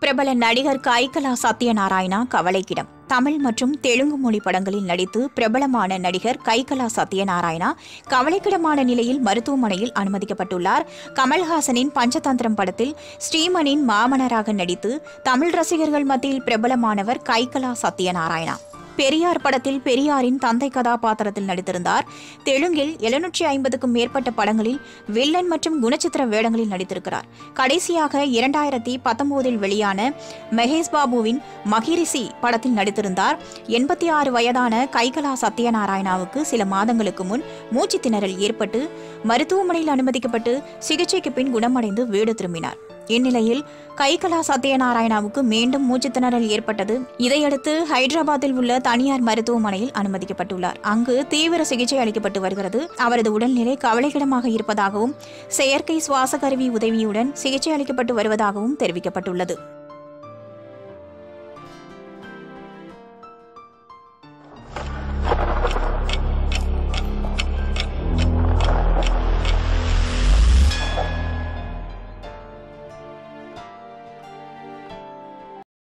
பிரபல நடிகர் கைகலா சத்யநாராயணா கவலைக்கிடம் தமிழ் மற்றும் தெலுங்கு மொழி படங்களில் நடித்து பிரபலமான நடிகர் கைகலா சத்யநாராயணா கவலைக்கிடமான நிலையில் மருத்துவமனையில் அனுமதிக்கப்பட்டுள்ளார் கமல்ஹாசனின் பஞ்சதந்திரம் படத்தில் ஸ்ரீமனின் மாமனராக நடித்து தமிழ் ரசிகர்கள் மத்தியில் பிரபலமானவர் கைகலா சத்யநாராயணா பெரியார் படத்தில் பெரியாரின் தந்தை கதாபாத்திரத்தில் நடித்திருந்தார் தெலுங்கில் எழுநூற்றி ஐம்பதுக்கும் மேற்பட்ட படங்களில் வில்லன் மற்றும் குணச்சித்திர வேடங்களில் நடித்திருக்கிறார் கடைசியாக இரண்டாயிரத்தி பத்தொன்பதில் வெளியான மகேஷ் பாபுவின் மகிரிசி படத்தில் நடித்திருந்தார் எண்பத்தி ஆறு வயதான கைகலா சத்யநாராயணாவுக்கு சில மாதங்களுக்கு முன் மூச்சு திணறல் ஏற்பட்டு மருத்துவமனையில் அனுமதிக்கப்பட்டு சிகிச்சைக்கு பின் குணமடைந்து வீடு திரும்பினார் இந்நிலையில் கைகலா சத்யநாராயணாவுக்கு மீண்டும் மூச்சுத் திணறல் ஏற்பட்டது இதையடுத்து ஹைதராபாத்தில் உள்ள தனியார் மருத்துவமனையில் அனுமதிக்கப்பட்டுள்ளார் அங்கு தீவிர சிகிச்சை அளிக்கப்பட்டு வருகிறது அவரது உடல்நிலை கவலைக்கிடமாக இருப்பதாகவும் செயற்கை சுவாச கருவி உதவியுடன் சிகிச்சை அளிக்கப்பட்டு வருவதாகவும் தெரிவிக்கப்பட்டுள்ளது